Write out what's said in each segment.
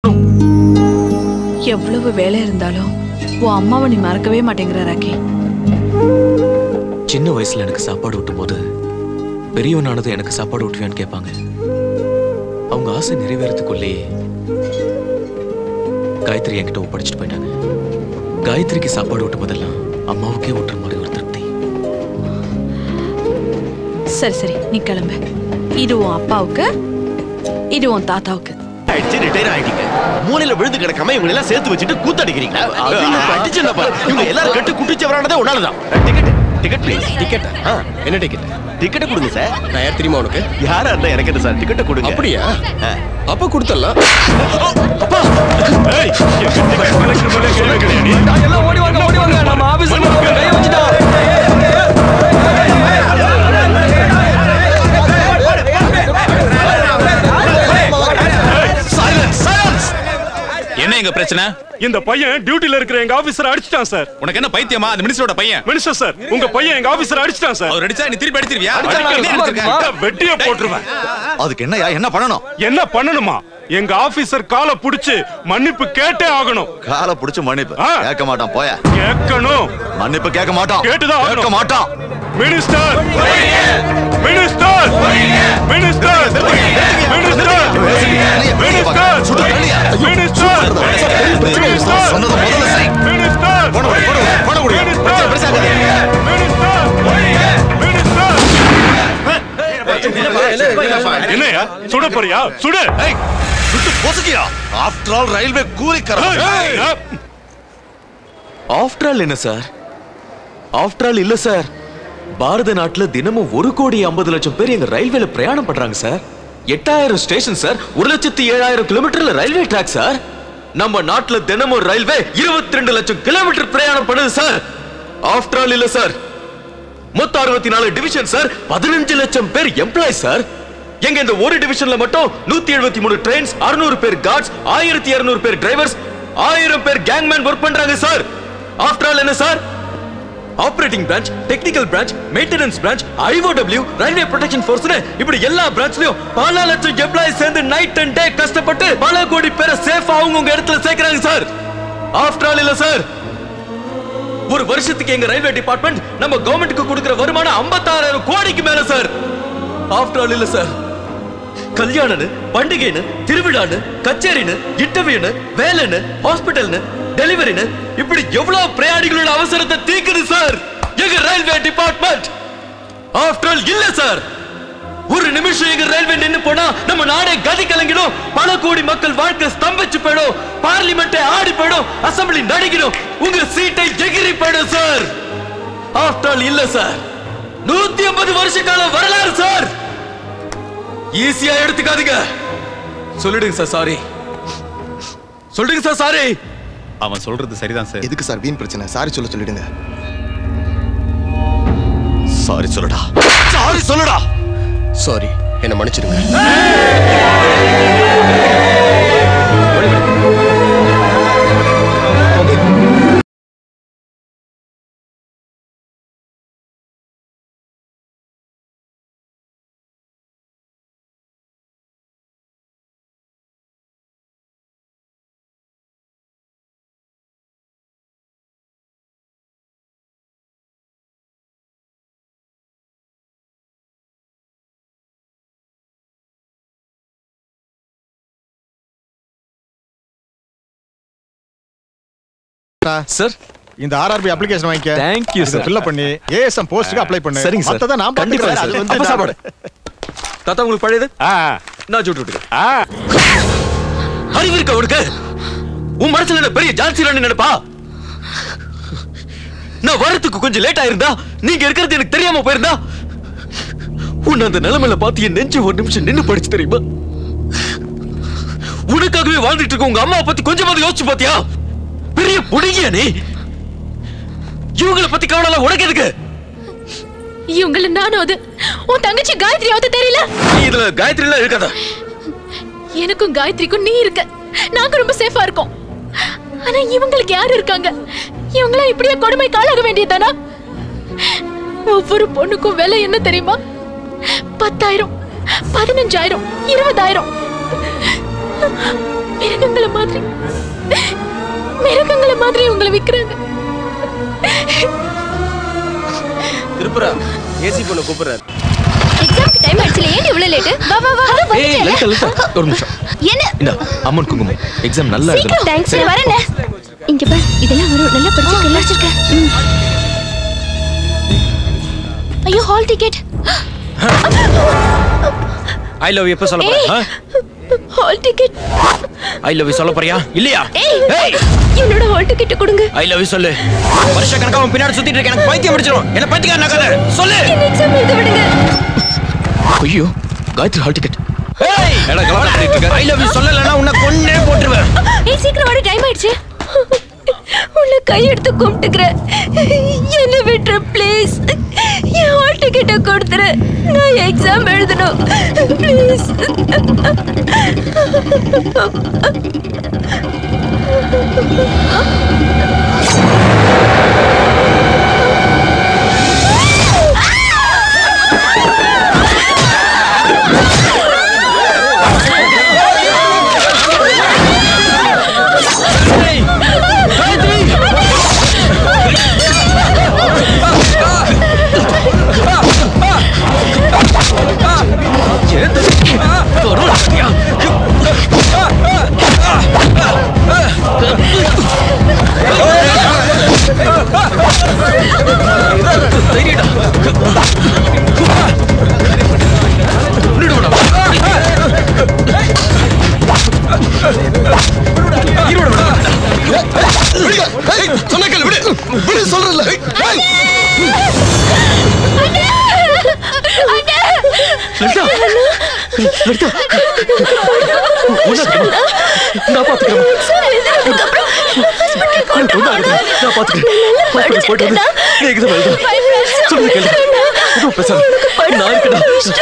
எவ்வளவு வேலை இருந்தாலும் உன் அம்மாவை நீ மறக்கவே மாட்டேங்கிற ராக்கி சின்ன வயசுல எனக்கு சாப்பாடு ஊட்டும் போது பெரியவனானது எனக்கு சாப்பாடு ஊட்டுவியான்னு கேட்பாங்க அவங்க ஆசை நிறைவேறதுக்குள்ளேயே காயத்ரி என்கிட்ட ஒப்படைச்சிட்டு போயிட்டாங்க காயத்ரிக்கு சாப்பாடு ஊட்டும் போதெல்லாம் அம்மாவுக்கே ஊட்டுற மாதிரி ஒரு திருப்தி சரி சரி நீ கிளம்பு இது உன் அப்பாவுக்கு இது உன் தாத்தாவுக்கு ஆயிடுச்சு ரிட்டையர் ஆயிட்டீங்க மூலையில விழுந்து கிடக்காம இவங்க எல்லாம் சேர்த்து வச்சுட்டு கூத்தடிக்கிறீங்களா அடிச்சு இவங்க எல்லாரும் கட்டு குட்டிச்சவரானதே உன்னாலதான் டிக்கெட் டிக்கெட் ப்ளீஸ் டிக்கெட் என்ன டிக்கெட் டிக்கெட்டை கொடுங்க சார் நான் யார் தெரியுமா உனக்கு யாரா இருந்தா எனக்கு என்ன சார் டிக்கெட்டை கொடுங்க அப்படியா அப்ப கொடுத்துடலாம் அப்பா ஏய் எல்லாம் ஓடி வாங்க ஓடி வாங்க நம்ம ஆபீஸ்ல கைய வச்சுட்டா என்ன எங்க பிரச்சனை இந்த பையன் டியூட்டில இருக்கிற எங்க ஆபீசர் அடிச்சிட்டான் சார் உனக்கு என்ன பைத்தியமா அந்த மினிஸ்டரோட பையன் மினிஸ்டர் சார் உங்க பையன் எங்க ஆபீசர் அடிச்சிட்டான் சார் அவர் அடிச்சா நீ திருப்பி அடிச்சிருவியா வெட்டிய போட்டுருவேன் அதுக்கு என்னயா என்ன பண்ணணும் என்ன பண்ணணுமா எங்க ஆபீசர் காலை புடிச்சு மன்னிப்பு கேட்டே ஆகணும் காலை புடிச்சு மன்னிப்பு கேட்க மாட்டான் போய கேட்கணும் மன்னிப்பு கேட்க மாட்டான் கேட்டுதான் ஆகணும். கேட்க மாட்டான் minister minister minister minister minister minister சொன்னது முதல்ல செய் மினிஸ்டர் போன விடு, போன விடு, போன விடு. பிரச்சனை பெருசாகாது. என்னையா சுட போறியா சுடு சுட்டு பொசுக்கியா ஆஃப்டர் ஆல் ரயில்வே கூலிக்காரன் ஆஃப்டர் ஆல் என்ன சார் ஆஃப்டர் ஆல் இல்ல சார் பாரத நாட்டுல தினமும் ஒரு கோடி ஐம்பது லட்சம் பேர் எங்க ரயில்வேல பிரயாணம் பண்றாங்க சார் எட்டாயிரம் ஸ்டேஷன் சார் ஒரு லட்சத்தி ஏழாயிரம் கிலோமீட்டர்ல ரயில்வே ட்ராக் சார் நம்ம நாட்டுல தினமும் ரயில்வே இருபத்தி ரெண்டு லட்சம் கிலோமீட்டர் பிரயாணம் பண்ணுது சார் ஆஃப்டர் ஆல் இல்ல சார் மொத்தம் அறுபத்தி நாலு டிவிஷன் சார் பதினஞ்சு லட்சம் பேர் எம்ப்ளாய் சார் எங்க இந்த ஒரு டிவிஷன்ல மட்டும் நூத்தி எழுபத்தி மூணு ட்ரெயின்ஸ் அறுநூறு பேர் கார்ட்ஸ் ஆயிரத்தி இருநூறு பேர் டிரைவர்ஸ் ஆயிரம் பேர் கேங்மேன் ஒர்க் பண்றாங்க சார் ஆஃப்டர் ஆல் என்ன sir operating branch technical branch maintenance branch IOW railway protection ஃபோர்ஸ்னு இப்படி எல்லா பிரான்ச்லயும் பல லட்சம் எம்ப்ளாயிஸ் சேர்ந்து நைட் அண்ட் டே கஷ்டப்பட்டு பல கோடி பேரை சேஃபா அவங்க உங்க இடத்துல சேர்க்கறாங்க சார் ஆஃப்டர் ஆல் இல்ல சார் ஒரு வருஷத்துக்கு எங்க ரயில்வே டிபார்ட்மெண்ட் நம்ம கவர்மெண்ட்டுக்கு கொடுக்கிற வருமானம் 56000 கோடிக்கு மேல சார் ஆஃப்டர் ஆல் இல்ல சார் கல்யாணம்னு பண்டிகைன்னு திருவிழான்னு கச்சேரின்னு இன்டர்வியூன்னு வேலைன்னு ஹாஸ்பிட்டல்னு டெலிவரின்னு இப்படி எவ்வளவு பிரயாணிகளோட அவசரத்தை தீக்குது சார் எங்க ரயில்வே டிபார்ட்மெண்ட் ஆஃப்டர் ஆல் இல்ல சார் ஒரு நிமிஷம் எங்க ரயில்வே நின்னு போனா நம்ம நாடே கதி கலங்கிடும் பல கோடி மக்கள் வாழ்க்கை ஸ்தம்பிச்சு போயிடும் பார்லிமெண்டே ஆடி போயிடும் அசம்பிளி நடுங்கிடும் உங்க சீட்டை எகிரி போயிடும் சார் ஆஃப்டர் ஆல் இல்ல சார் நூத்தி ஐம்பது வருஷ கால வரலாறு சார் ஈஸியா எடுத்துக்காதீங்க சொல்லிடுங்க சார் சாரி சொல்லுங்க சார் சாரி அவன் சொல்றது சரிதான் சார் எதுக்கு சார் வீண் பிரச்சனை சாரி சொல்ல சொல்லிடுங்க சாரி சொல்லுடா சாரி சொல்லுடா சாரி என்ன மன்னிச்சிடுங்க சார் இந்த ஆர்ஆர்பி அப்ளிகேஷன் வாங்கிக்க Thank you, sir. ஃபில் பண்ணி ஏஎஸ்எம் போஸ்ட்க்கு அப்ளை பண்ணு சரிங்க சார் மத்தத நான் கண்டிப்பா பாத்துக்கிறேன் சார். அது வந்து அப்ப நான்- சாப்பாடு தாத்தா உங்களுக்கு பழையது நான் சுட்டு விட்டுக்கிறேன் அறிவு இருக்கா உனக்கு உன் மனசுல என்ன பெரிய ஜான்சி ராணி நினைப்பா நான் வரதுக்கு கொஞ்சம் லேட் ஆயிருந்தா நீங்க இருக்கிறது எனக்கு தெரியாம போயிருந்தா உன்னை அந்த நிலைமையில பார்த்து என் நெஞ்சு ஒரு நிமிஷம் நின்னு படிச்சு தெரியுமா உனக்காகவே வாழ்ந்துட்டு இருக்க உங்க அம்மாவை பத்தி கொஞ்சமாவது யோசிச்சு பாத்தியா பெரிய புடுங்கியா நீ இவங்களை பத்தி கவலை உனக்கு எதுக்கு இவங்கள நானும் அது உன் தங்கச்சி காயத்ரியாவது தெரியல நீ இதுல காயத்ரி எல்லாம் இருக்காதா எனக்கும் காயத்ரிக்கும் நீ இருக்க நாங்க ரொம்ப சேஃபா இருக்கோம் ஆனா இவங்களுக்கு யாரு இருக்காங்க இவங்கள இப்படியே கொடுமை காலாக வேண்டியதானா ஒவ்வொரு பொண்ணுக்கும் விலை என்ன தெரியுமா பத்தாயிரம் பதினஞ்சாயிரம் இருபதாயிரம் மிருகங்களை மாதிரி மிருகங்களை மாதிரி உங்களை விக்கிறாங்க திருப்புரா ஏசி பொண்ணு கூப்பிடுறாரு எக்ஸாம்க்கு டைம் ஆயிடுச்சுல ஏன் இவ்வளவு லேட் வா வா வா ஏய் லலிதா லலிதா ஒரு நிமிஷம் என்ன இந்த அம்மன் குங்குமம் எக்ஸாம் நல்லா எழுதணும் தேங்க்ஸ் வரேன் இங்க பார் இதெல்லாம் வரும் நல்லா படிச்சு நல்லா வச்சிருக்க ஐயோ ஹால் டிக்கெட் ஐ லவ் எப்ப சொல்ல ஏய் போற ஹால் டிக்கெட் ஐ லவ் சொல்ல போறியா இல்லையா ஏய் ஏய் என்னோட ஹால் டிக்கெட் கொடுங்க ஐ லவ் சொல்லு வருஷ கணக்கா உன் பின்னாடி சுத்திட்டு இருக்க எனக்கு பைத்தியம் பிடிச்சிரும் என்ன பைத்தியம் நக்காத சொல்லு என்ன எக்ஸாம் எழுத விடுங்க ஐயோ காயத்ரி ஹால் டிக்கெட் ஏய் என்னடா கலாட்டா பண்ணிட்டு இருக்க? ஐ லவ் சொல்லலன்னா உன்னை கொன்னே போட்டுருவேன் ஏய் சீக்கிரம் வாடி டைம் ஆயிடுச்சு உள்ள கை எடுத்து கும்பிட்டுக்கிறேன் என்ன விட்டுரு ப்ளீஸ் என் ஹால் டிக்கெட்டை கொடுத்துரு நான் எக்ஸாம் எழுதணும் ப்ளீஸ் சொன்ன கேளு விடு விடு சொல்றல லலிதா லலிதா ஒண்ணாதுக்கம்மா. நான் பாத்துக்கிறேன் நான் பாத்துக்கிறேன் ஹாஸ்பிட்டல் போயிட்டு வந்து நீ எக்ஸாம் எழுது சொல்லுங்க கேளு எதுவும் பேசாத நான் இருக்கடா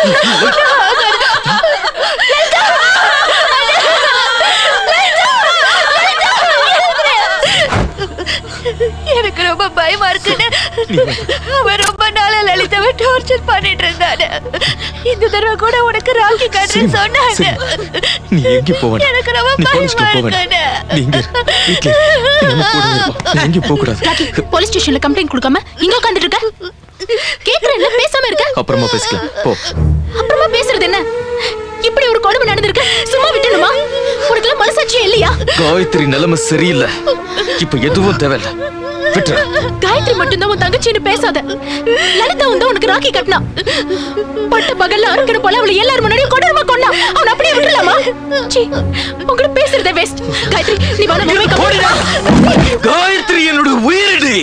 எனக்கு ரொம்ப பயமா இருக்குன்னு அவன் ரொம்ப நாளா லலிதாவை டார்ச்சர் பண்ணிட்டு இருந்தானு இந்த தடவை கூட உனக்கு ராக்கி காட்டுறேன்னு சொன்னாங்க சரிம்மா. நீ எங்கேயும் போக வேண்டாம். எனக்கு ரொம்ப நீ காலேஜ்க்கு பயமா போக வேண்டாம். இருக்குன்னு நீ இங்க இரு. வீட்ல இரு. நீ நம்ம கூடவே இருப்பா. நீ எங்கேயும் போக கூடாது ராக்கி போலீஸ் ஸ்டேஷன்ல கம்ப்ளைண்ட் கொடுக்காம இங்க உட்கார்ந்துட்டு இருக்க கேக்குறேன்ல பேசாம இருக்க அப்புறமா பேசிக்கலாம் போ அப்புறமா பேசுறது என்ன இப்படி ஒரு கொடுமை நடந்திருக்கு சும்மா விட்டணுமா உனக்கு எல்லாம் மனசாட்சியே இல்லையா காயத்ரி நிலைமை சரியில்லை இப்ப எதுவும் தேவையில்ல விட்டுரு காயத்ரி மட்டும்தான் உன் தங்கச்சின்னு பேசாத லலிதா வந்து உனக்கு ராக்கி கட்டினா பட்ட பகல்ல அறுக்கிற போல அவளை எல்லாரும் முன்னாடியும் கொடூரமா கொண்டா அவன் அப்படியே விட்டுலாமா சீ உங்களை பேசுறதே வேஸ்ட் காயத்ரி நீ வா நம்ம போய் கம்ப்ளைண்ட் காயத்ரி என்னோட உயிரிடி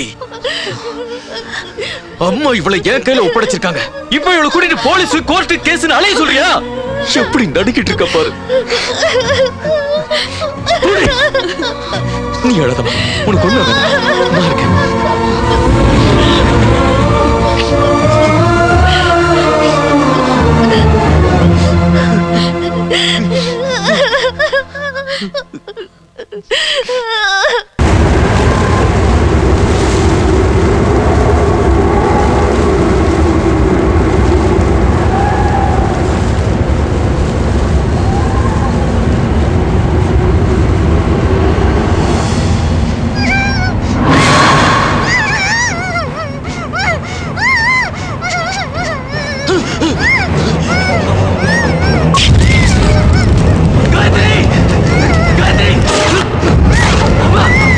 அம்மா இவளை என் கையில ஒப்படைச்சிருக்காங்க இப்ப இவளை கூட்டிட்டு போலீஸ் கோர்ட்டு கேஸ்னு அலைய சொல்றியா எப்படி நடுக்கிட்டு இருக்க பாரு புடி. நீ அழதம்மா உனக்கு ஒண்ணு ஆகாது. நான் இருக்கேன் காயத்ரி காயத்ரி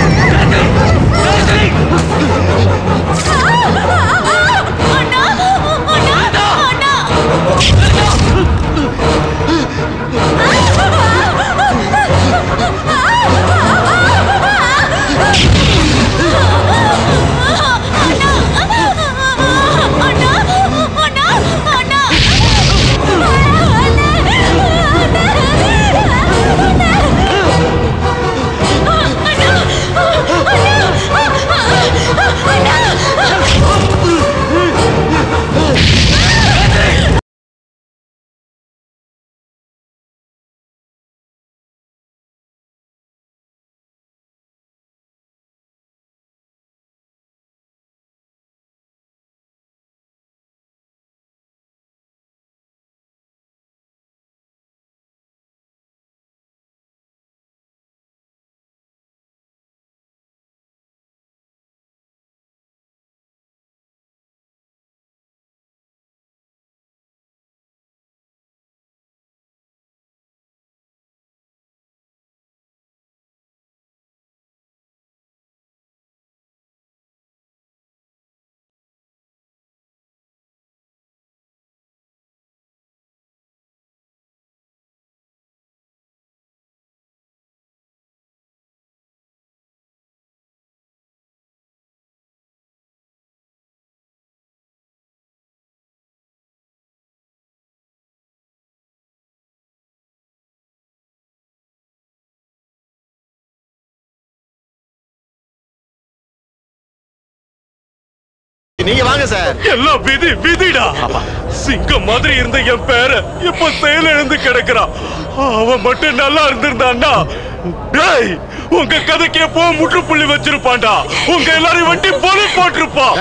நீங்க வாங்க சார் எல்லாம் விதி விதிடா சிங்கம் மாதிரி இருந்த என் பேர இப்ப செயல் இழந்து கிடக்குறான் அவன் மட்டும் நல்லா இருந்திருந்தான்டா டேய் உங்க கதைக்கு எப்போ முற்றுப்புள்ளி வச்சிருப்பான்டா உங்க எல்லாரையும் வெட்டி போலி போட்டிருப்பான்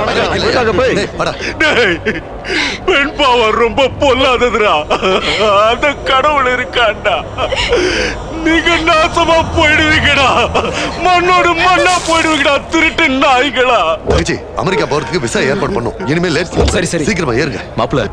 டேய் பெண் பாவம் ரொம்ப பொல்லாததுடா அந்த கடவுள் இருக்கான்டா நீங்க நாசமா போயிடுவீங்கடா மண்ணோடு மண்ணா போயிடுவீங்கடா திருட்டு நாய்களா தங்கச்சி அமெரிக்கா போறதுக்கு விசா ஏற்பாடு பண்ணும் இனிமே லேட் சரி சரி சீக்கிரமா ஏறுங்க மாப்பிள்ள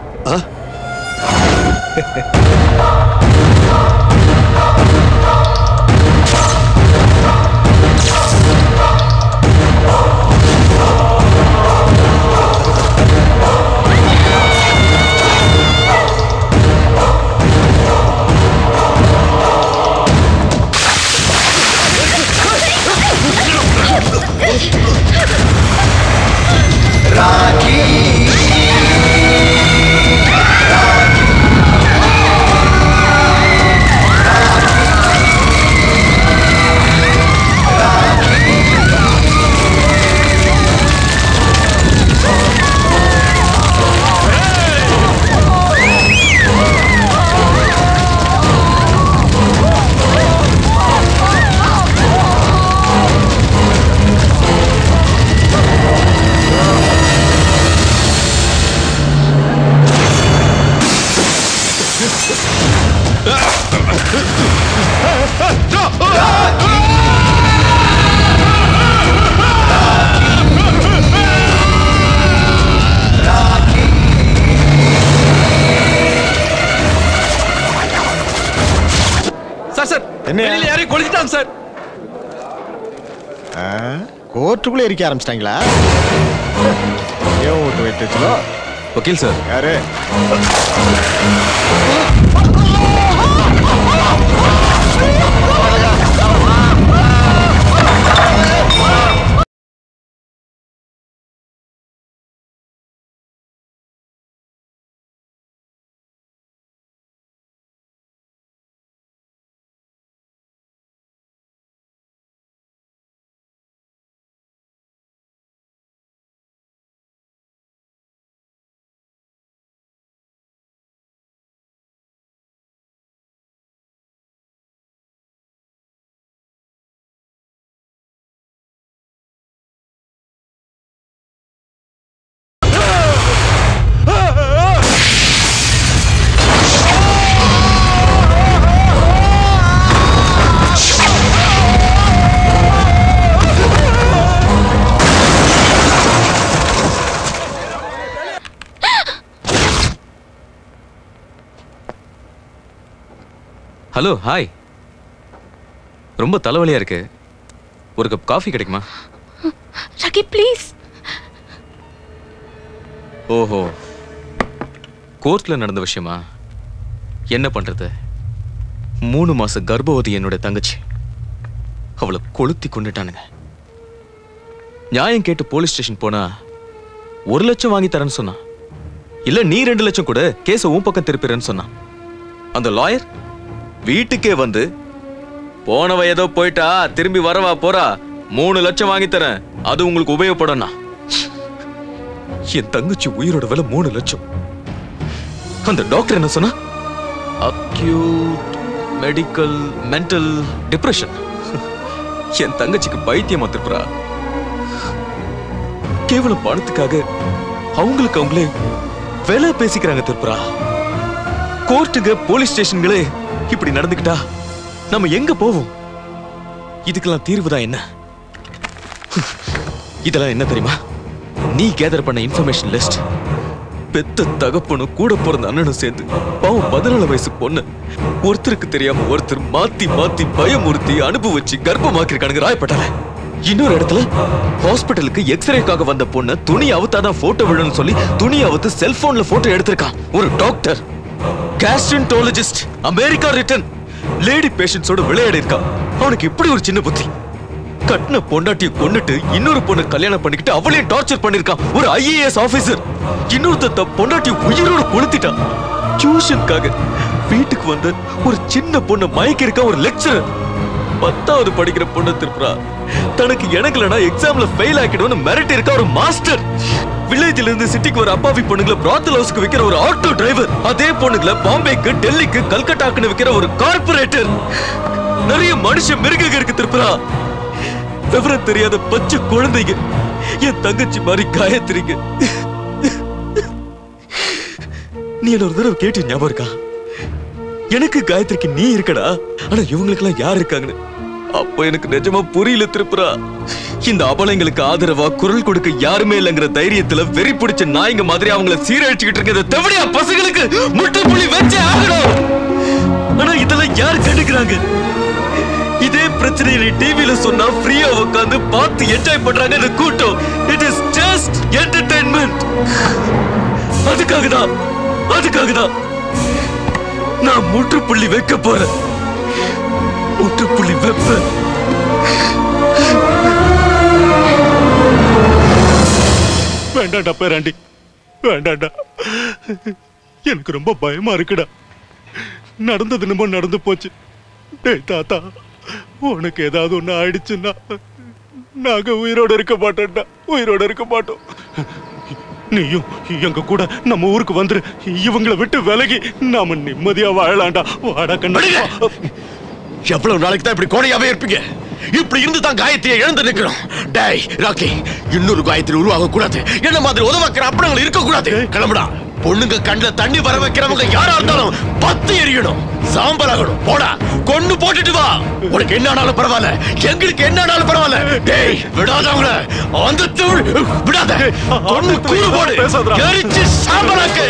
சார் சார் வெளியில யாரையும் கொளுத்திட்டாங்க சார் கோர்ட்டுக்குள்ள இருக்க ஆரம்பிச்சிட்டாங்களா ஏன் ஓட்டு வெட்டுச்சோ வக்கீல் சார் யாரு ஹலோ ஹாய் ரொம்ப தலைவலியா இருக்கு ஒரு கப் காஃபி கிடைக்குமா ரகி ப்ளீஸ் ஓஹோ கோர்ட்ல நடந்த விஷயமா என்ன பண்றது மூணு மாச கர்ப்பவதி என்னோட தங்கச்சி அவளை கொளுத்தி கொண்டுட்டானுங்க நியாயம் கேட்டு போலீஸ் ஸ்டேஷன் போனா ஒரு லட்சம் வாங்கி தரேன்னு சொன்னான் இல்ல நீ ரெண்டு லட்சம் கூட கேஸ உன் பக்கம் திருப்பிறேன்னு சொன்னான் அந்த லாயர் வீட்டுக்கே வந்து போனவ ஏதோ போயிட்டா திரும்பி வரவா போறா மூணு லட்சம் வாங்கி தரேன் அது உங்களுக்கு உபயோகப்படும்னா என் தங்கச்சி உயிரோட விலை மூணு லட்சம் அந்த டாக்டர் என்ன சொன்னா அக்யூட் மெடிக்கல் மென்டல் டிப்ரெஷன் என் தங்கச்சிக்கு பைத்தியமா திருப்புறா கேவலம் பணத்துக்காக அவங்களுக்கு அவங்களே விலை பேசிக்கிறாங்க திருப்புறா கோர்ட்டுங்க போலீஸ் ஸ்டேஷன்களே இப்படி நடந்துக்கிட்டா நம்ம எங்க போவோம் இதுக்கெல்லாம் தீர்வுதான் என்ன இதெல்லாம் என்ன தெரியுமா நீ கேதர் பண்ண இன்ஃபர்மேஷன் லிஸ்ட் பெத்த தகப்பனும் கூட பிறந்த அண்ணனும் சேர்ந்து பாவம் பதினாலு வயசு பொண்ணு ஒருத்தருக்கு தெரியாம ஒருத்தர் மாத்தி மாத்தி பயமுறுத்தி அனுபவிச்சு கர்ப்பமாக்கிருக்கானுங்க ராயப்பட்டால இன்னொரு இடத்துல ஹாஸ்பிட்டலுக்கு எக்ஸ்ரேக்காக வந்த பொண்ணு துணி அவுத்தாதான் போட்டோ விடணும்னு சொல்லி துணி அவுத்து செல்போன்ல போட்டோ எடுத்திருக்கான் ஒரு doctor gastroenterologist America return lady பேஷண்ட்ஸோட விளையாடி இருக்கான் அவனுக்கு இப்படி ஒரு சின்ன புத்தி கட்டின பொண்டாட்டியை கொன்னுட்டு இன்னொரு பொண்ணு கல்யாணம் பண்ணிக்கிட்டு அவளையும் டார்ச்சர் பண்ணிருக்கான் ஒரு ஐஏஎஸ் ஆபீசர் இன்னொருத்த பொண்டாட்டி உயிரோட கொளுத்திட்டான் டியூஷனுக்காக வீட்டுக்கு வந்து ஒரு சின்ன பொண்ணு மயக்கி இருக்க ஒரு லெக்சரர் பத்தாவது படிக்கிற பொண்ணு திருப்புறா தனக்கு எனக்குலனா எக்ஸாம்ல ஃபெயில் ஆக்கிடும்னு மிரட்டி இருக்க ஒரு மாஸ்டர் வில்லேஜ்ல இருந்து சிட்டிக்கு வர அப்பாவி பொண்ணுங்களை பிராத்தல் ஹவுஸ்க்கு விக்கிற ஒரு ஆட்டோ டிரைவர் அதே பொண்ணுங்களை பாம்பேக்கு டெல்லிக்கு கல்கட்டாக்குன்னு விக்கிற ஒரு கார்பரேட்டர் நிறைய மனுஷ மிருகங்க இருக்கு திருப்புரா விவரம் தெரியாத பச்சை குழந்தைங்க என் தங்கச்சி மாதிரி காயத்ரிங்க நீ என்ன ஒரு தடவை கேட்டு ஞாபகம் இருக்கா எனக்கு காயத்ரிக்கு நீ இருக்கடா ஆனா இவங்களுக்கெல்லாம் யார் இருக்காங்கன்னு அப்போ எனக்கு நிஜமா புரியல திருப்புரா இந்த அபலைங்களுக்கு ஆதரவா குரல் கொடுக்க யாருமே இல்லைங்கிற தைரியத்துல வெறி பிடிச்ச நாய்ங்க மாதிரி அவங்கள சீரழிச்சுக்கிட்டு இருக்கிற தெவடியா பசங்களுக்கு முட்டுப்புள்ளி வச்சே ஆகணும் ஆனா இதெல்லாம் யார் கண்டுக்கிறாங்க இதே பிரச்சனையை நீ டிவில சொன்னா ஃப்ரீயா உட்கார்ந்து பார்த்து என்ஜாய் பண்றாங்க இந்த கூட்டம் இட் இஸ் ஜஸ்ட் என்டர்டைன்மெண்ட் அதுக்காக தான் அதுக்காக தான் நான் முற்றுப்புள்ளி வைக்க போறேன் முற்றுப்புள்ளி வைப்பேன் வேண்டாம்டா பேராண்டி வேண்டாம்டா எனக்கு ரொம்ப பயமா இருக்குடா நடந்தது என்னமோ நடந்து போச்சு டேய் தாத்தா உனக்கு ஏதாவது ஒண்ணு ஆயிடுச்சுன்னா நாங்க உயிரோட இருக்க மாட்டோம்டா உயிரோட இருக்க மாட்டோம் நீயும் எங்க கூட நம்ம ஊருக்கு வந்துரு இவங்கள விட்டு விலகி நாம நிம்மதியா வாழலாம்டா வாடா கண்ணா எவ்வளவு நாளைக்கு தான் இப்படி கோணையாவே இருப்பீங்க இப்படி இருந்து தான் காயத்ரியை இழந்து நிக்கணும் டேய் ராக்கி இன்னொரு காயத்ரி உருவாக கூடாது என்ன மாதிரி உதவாக்கிற அப்படங்கள் இருக்க கூடாது கிளம்புடா பொண்ணுங்க கண்ணுல தண்ணி வர வைக்கிறவங்க யாரா இருந்தாலும் பத்து எரியணும் சாம்பல் ஆகணும் போடா கொண்டு போட்டுட்டு வா உனக்கு என்ன ஆனாலும் பரவாயில்ல எங்களுக்கு என்ன ஆனாலும் பரவாயில்ல டேய் விடாத அவங்கள அந்த தூள் விடாத கொண்டு கூறு போடு எரிச்சு சாம்பலாக்கு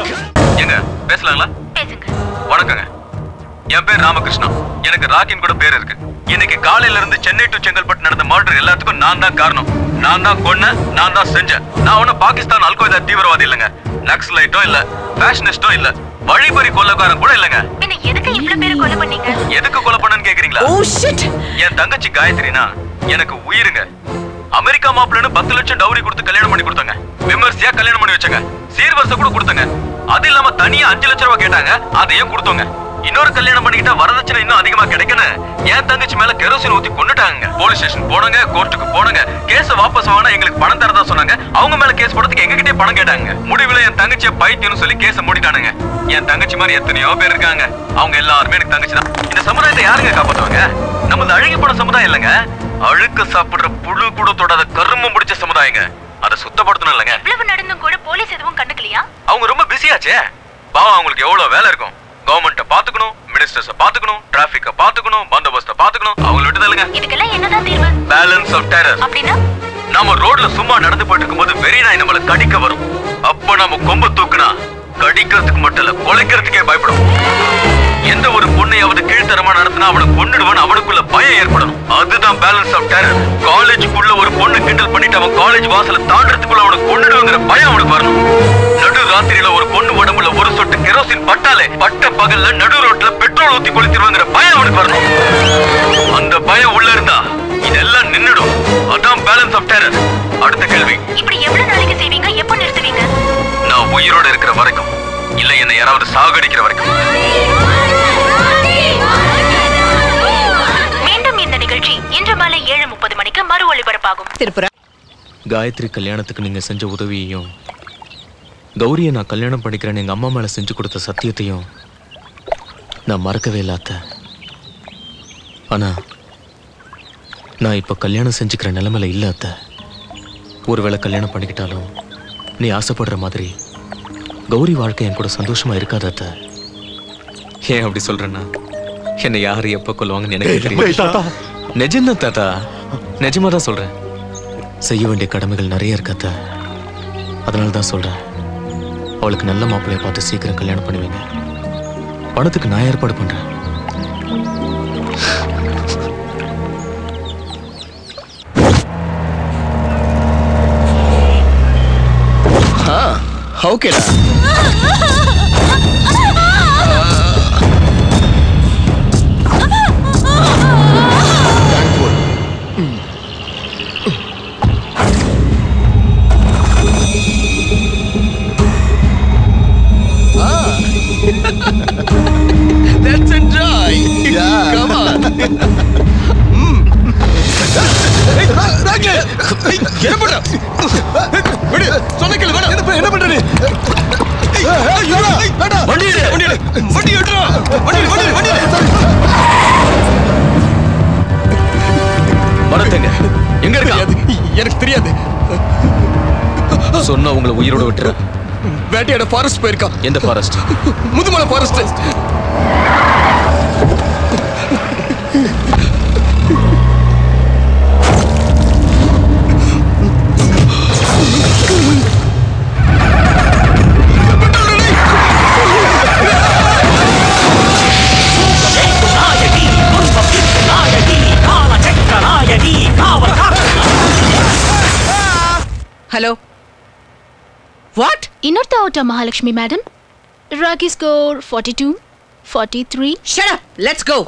எங்க பேசலாங்களா வணக்கங்க என் பேர் ராமகிருஷ்ணா எனக்கு ராக்கின் கூட பேர் இருக்கு இன்னைக்கு காலையில இருந்து சென்னை டு செங்கல்பட்டு நடந்த மர்டர் எல்லாத்துக்கும் நான் தான் காரணம் நான் தான் கொன்னேன் நான் தான் செஞ்சேன் நான் ஒன்னும் பாகிஸ்தான் அல்கொய்தா தீவிரவாதி இல்லைங்க நக்ஸலைட்டோ இல்ல ஃபேஷனிஸ்டோ இல்ல வழிபறி கொள்ளக்காரன் கூட இல்லைங்க எதுக்கு இவ்வளவு பேர் கொலை பண்ணீங்க எதுக்கு கொலை பண்ணன்னு கேக்குறீங்களா என் தங்கச்சி காயத்ரினா எனக்கு உயிருங்க அமெரிக்கா மாப்பிள்ளன்னு பத்து லட்சம் டவுரி கொடுத்து கல்யாணம் பண்ணி கொடுத்தாங்க விமர்சையா கல்யாணம் பண்ணி வச்சாங்க சீர்வரிசை கூட கொடுத்தாங்க அது இல்லாம தனியா அஞ்சு லட்சம் ரூபாய் கேட்டாங்க அதையும் கொடுத்தோங்க இன்னொரு கல்யாணம் பண்ணிக்கிட்டா வரதட்சணை இன்னும் அதிகமா கிடைக்குன்னு என் தங்கச்சி மேல கெரோசின் ஊத்தி கொண்டுட்டாங்க போலீஸ் ஸ்டேஷன் போனாங்க கோர்ட்டுக்கு போனாங்க கேஸ் வாபஸ் வாங்கினா எங்களுக்கு பணம் தரதா சொன்னாங்க அவங்க மேல கேஸ் போடுறதுக்கு எங்ககிட்டயே பணம் கேட்டாங்க முடிவுல என் தங்கச்சிய பைத்தியம்னு சொல்லி கேஸ மூடிட்டானுங்க என் தங்கச்சி மாதிரி எத்தனையோ பேர் இருக்காங்க அவங்க எல்லாருமே எனக்கு தங்கச்சி தான் இந்த சமுதாயத்தை யாருங்க காப்பாத்துவாங்க நம்ம அழுகி போன சமுதாயம் இல்லைங்க அழுக்க சாப்பிடுற புழு கூட தொடாத கருமம் பிடிச்ச சமுதாயங்க அதை சுத்தப்படுத்தணும் இல்லைங்க இவ்வளவு நடந்தும் கூட போலீஸ் எதுவும் கண்டுக்கலையா அவங்க ரொம்ப பிஸியாச்சே பாவம் அவங்களுக்கு எவ்வளவு வேலை இருக்கும் கவர்மெண்ட்டை பாத்துக்கணும் மினிஸ்டர்ஸ பாத்துக்கணும் டிராபிக்க பாத்துக்கணும் பந்தோபஸ்த பாத்துக்கணும் அவங்கள விட்டுதல்லுங்க இதுக்கெல்லாம் என்னதான் தீர்வு பேலன்ஸ் ஆஃப் டெரர் அப்படின்னா நாம ரோட்ல சும்மா நடந்து போயிட்டு இருக்கும்போது வெறி நாய் நம்மள கடிக்க வரும் அப்ப நாம கொம்ப தூக்குனா கடிக்கிறதுக்கு மட்டும் இல்ல கொலைக்கிறதுக்கே பயப்படும் எந்த ஒரு பொண்ணையாவது கீழ்த்தரமா நடத்தினா அவனை கொன்னுடுவான் அவனுக்குள்ள பயம் ஏற்படணும் அதுதான் பேலன்ஸ் ஆஃப் டெரர் காலேஜுக்குள்ள ஒரு பொண்ணு கிண்டல் பண்ணிட்டு அவன் காலேஜ் வாசல தாண்டறதுக்குள்ள அவனை கொன்னுடுவாங்கிற பயம் அவனுக்கு வரணும் நடு ராத்திரியில ஒரு பொண்ணு உடம்புல ஒரு சொட்டு கெரோசின் பட்டாலே பட்ட பகல்ல நடு ரோட்ல பெட்ரோல் ஊத்தி கொளுத்திடுவாங்கிற பயம் அவனுக்கு வரணும் அந்த பயம் உள்ள இருந்தா இதெல்லாம் நின்னுடும் அதான் பேலன்ஸ் ஆஃப் டெரர் அடுத்த கேள்வி இப்படி எவ்வளவு நாளைக்கு செய்வீங்க எப்போ நிறுத்துவீங்க நான் உயிரோட இருக்கிற வரைக்கும் இல்ல என்னை யாராவது சாகடிக்கிற வரைக்கும் மீண்டும் இந்த நிகழ்ச்சி இன்று மாலை ஏழு முப்பது மணிக்கு மறு ஒளிபரப்பாகும் திருப்புரா காயத்ரி கல்யாணத்துக்கு நீங்க செஞ்ச உதவியையும் கௌரியை நான் கல்யாணம் பண்ணிக்கிறேன்னு எங்க அம்மா மேல செஞ்சு கொடுத்த சத்தியத்தையும் நான் மறக்கவே இல்லை அத்தை ஆனா நான் இப்ப கல்யாணம் செஞ்சுக்கிற நிலைமையில இல்ல அத்தை ஒருவேளை கல்யாணம் பண்ணிக்கிட்டாலும் நீ ஆசைப்படுற மாதிரி கௌரி வாழ்க்கை என் கூட சந்தோஷமா இருக்காது அத்தை ஏன் அப்படி சொல்றேன்னா என்னை யாரு எப்ப கொல்லுவாங்கன்னு எனக்கு டேய் தெரியும் தாத்தா. நிஜம்தான் தாத்தா நிஜமா தான் சொல்றேன் செய்ய வேண்டிய கடமைகள் நிறைய இருக்கு அத்தை அதனால தான் சொல்றேன் அவளுக்கு நல்ல மாப்பிள்ளைய பார்த்து சீக்கிரம் கல்யாணம் பண்ணுவீங்க பணத்துக்கு நான் ஏற்பாடு பண்றேன் ஓகேடா Let's enjoy. Yeah. Come on. Mm. Hey, Ra- Rakesh! Hey, என்ன பண்ற? விடு சொன்ன கேளு வேணாம் என்ன என்ன பண்ற நீ வண்டி எடு வண்டி எடு வண்டி எடுறா வண்டி எடு, வண்டி எடு, வண்டி எடு. பரத்துங்க எங்க இருக்கா எனக்கு தெரியாது சொன்னா உங்களை உயிரோட விட்டுறேன் வேட்டையாட ஃபாரஸ்ட் போயிருக்கான் எந்த forest Mudumalai forest hello what இன்னொருத்த அவுட்டா Mahalakshmi madam Rocky score forty two forty three shut up let's go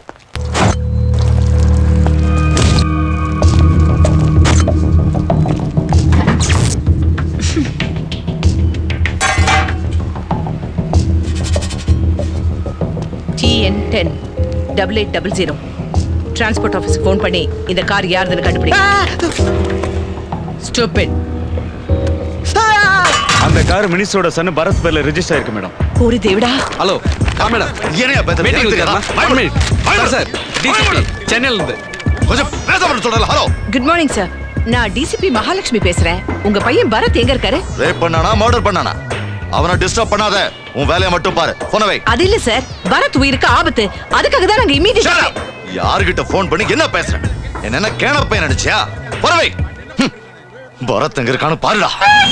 TN ten double eight double zero transport ஆஃபீஸ்க்கு ஃபோன் பண்ணி இந்த கார் யாருதுன்னு கண்டுபிடி ஸ்டூபிட் அந்த கார் மினிஸ்டரோட சன் பரத் பேர்ல ரெஜிஸ்டர் ஆயிருக்கு மேடம் ஓரி தேவிடா ஹலோ மேடம் என்னையா பேசுற Meeting எனக்கு இருக்குதா? தெரியாதா? One minute. Sir, sir, DCP, சென்னையில இருந்து கொஞ்சம் பேச மட்டும் சொல்றல ஹலோ குட் மார்னிங் சார் நான் டிசிபி மகாலட்சுமி பேசுறேன் உங்க பையன் பரத் எங்க இருக்காரு ரேப் பண்ணானா மர்டர் பண்ணானா அவனை டிஸ்டர்ப் பண்ணாத உன் வேலையை மட்டும் பாரு போன வை அது இல்ல சார் பரத் உயிருக்கு ஆபத்து அதுக்காக தான் நாங்க இமீடியட் யாருகிட்ட ஃபோன் பண்ணி என்ன பேசுற என்ன கேன பையன் நினைச்சியா போன வை ஹம். பரத் எங்க இருக்கான்னு பாருடா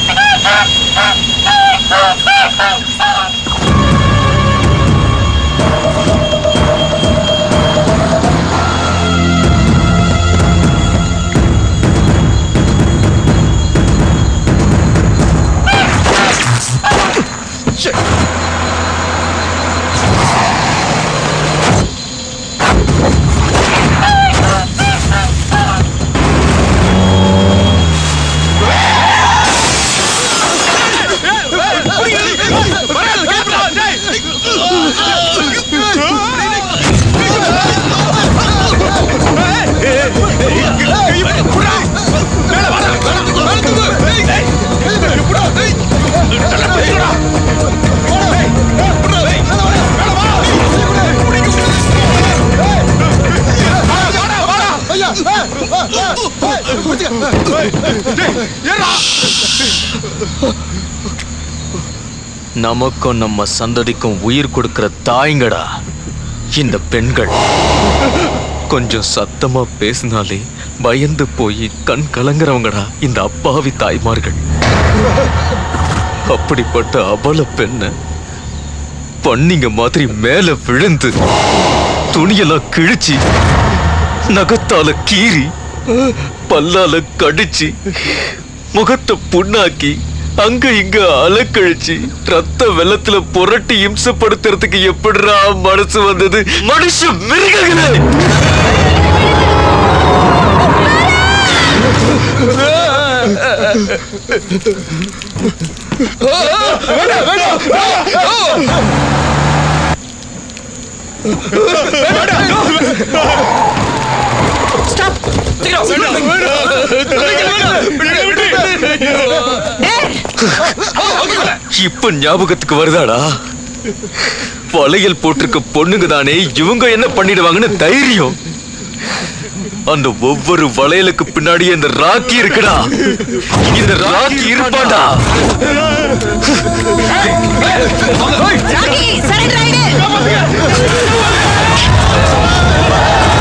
நமக்கும் நம்ம சந்ததிக்கும் உயிர் கொடுக்கிற தாய்ங்கடா இந்த பெண்கள் கொஞ்சம் சத்தமா பேசினாலே பயந்து போய் கண் கலங்குறவங்கடா இந்த அப்பாவி தாய்மார்கள் அப்படிப்பட்ட அவல பெண்ண பண்ணிங்க மாதிரி மேல விழுந்து துணியெல்லாம் கிழிச்சு நகத்தால கீறி பல்லால கடிச்சு முகத்தை புண்ணாக்கி அங்க இங்க அலக்கழிச்சு ரத்த வெள்ளத்துல புரட்டி இம்சப்படுத்துறதுக்கு எப்படிடா மனசு வந்தது மனுஷ மிருகங்களே ஸ்டாப் இப்ப ஞாபகத்துக்கு வருதாடா வளையல் போட்டிருக்க பொண்ணுங்க தானே இவங்க என்ன பண்ணிடுவாங்கன்னு தைரியம் அந்த ஒவ்வொரு வளையலுக்கு பின்னாடி இந்த ராக்கி இருக்குடா இந்த ராக்கி இருப்பாடா ராக்கி சரண்டர் ஆயிடு